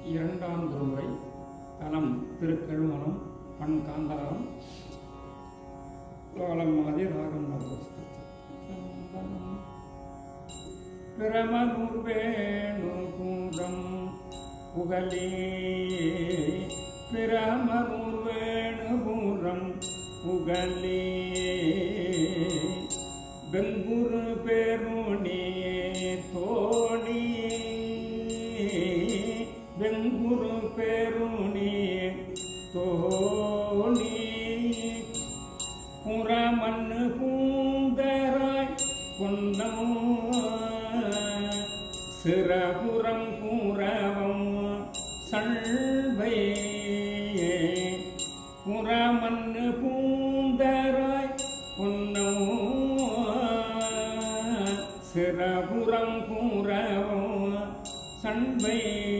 இரண்டாம் திருமுறை தலம் திருக்கழுமலம் பண் காந்தாரம் கோலம் மாதிரி ராகம் நவஸ்து பிரமனூர் வேணு கூடம் புகழே பிரமனூர் வேணுபூரம் புகழே பெங்குரு பெருணியே தோணி பெங்குரு பெருணியே தோணி புறமண்ணு பூந்தராய் பொன்னம் சிறபுறம் பூரவம் சல்வை புறமண்ணு பூந்தராய் பொன்னம் சிறபுறம் பூரவம் சண்பை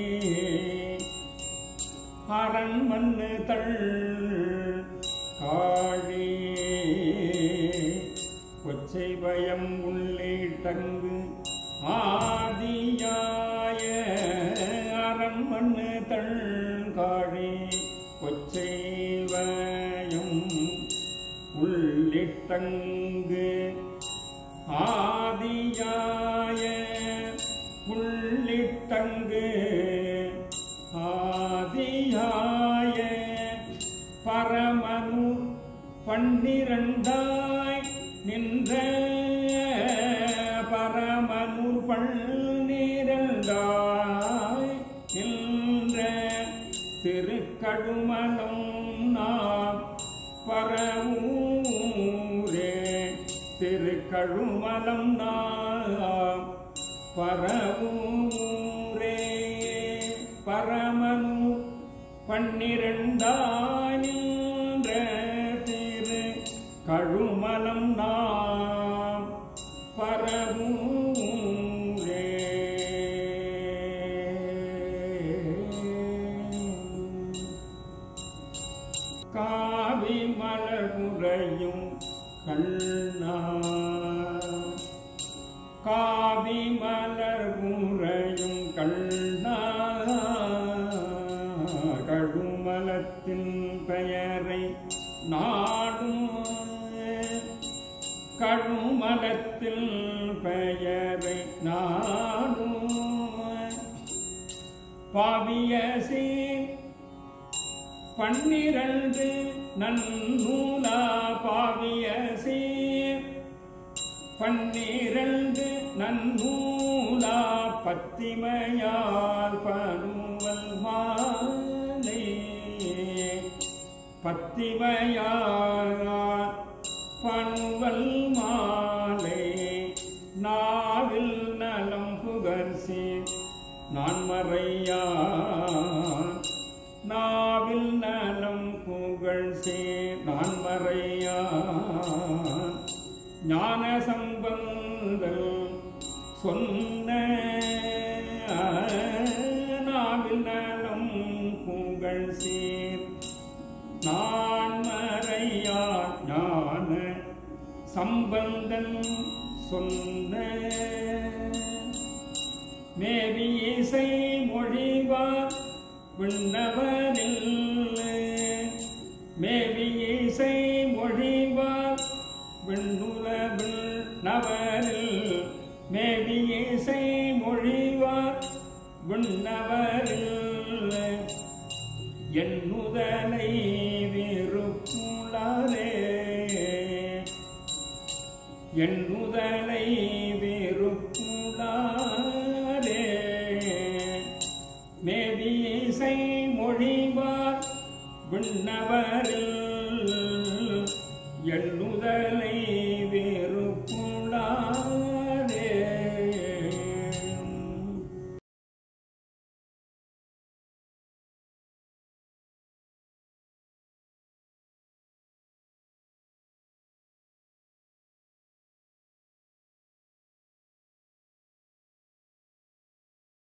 அரண் மண்ணு தள் காழி கொச்சை பயம் உள்ளிட்டங்கு ஆதியாய அரண் மண்ணு தள் காழி கொச்சை பயம் உள்ளிட்டங்கு ஆதியாய உள்ளிட்டங்கு ஆதியாய பரமனு பன்னிரண்டாய் நின்ற பரமனு பன்னிரண்டாய் நின்ற திருக்கடுமலம் நாம் பரவூரே திருக்கழுமலம் நாம் பரவூரே பரமனு பன்னிரண்டாய் நின்ற திரு கழுமலம் நாம் பரவூரே காவி மலர்முறையும் கண்ணா காவி மலர் முறையும் கண்ணா கழுமலத்தின் பெயரை நாடும் கழுமலத்தில் பெயரை நாடும் பாவியசே பன்னிரண்டு நன்னூலா பாவியசே பன்னிரண்டு நன்னூலா பத்திமையால் பருவல் மாலை பத்திமையால் பணுவல் மாலை நாவில் நலம் புகர்சி நான் மறையான் நாவில் நலம் புகழ் சே நான் மறையான் ஞான சம்பந்தல் சொன்ன நாவில் நலம் புகழ் சேர் நான் மறையான் ஞான சம்பந்தன் சொன்ன மேவி இசை மொழிவார் விண்ணவனில் மேவி இசை மொழிவார் விண்ணுலவில் நவரில் மேவி இசை மொழிவார் விண்ணவரில் என்னுதலை விருப்புளரே என்னுதலை விருப்புளரே மேவி இசை மொழிவார் விண்ணவரில் எண்ணுதலை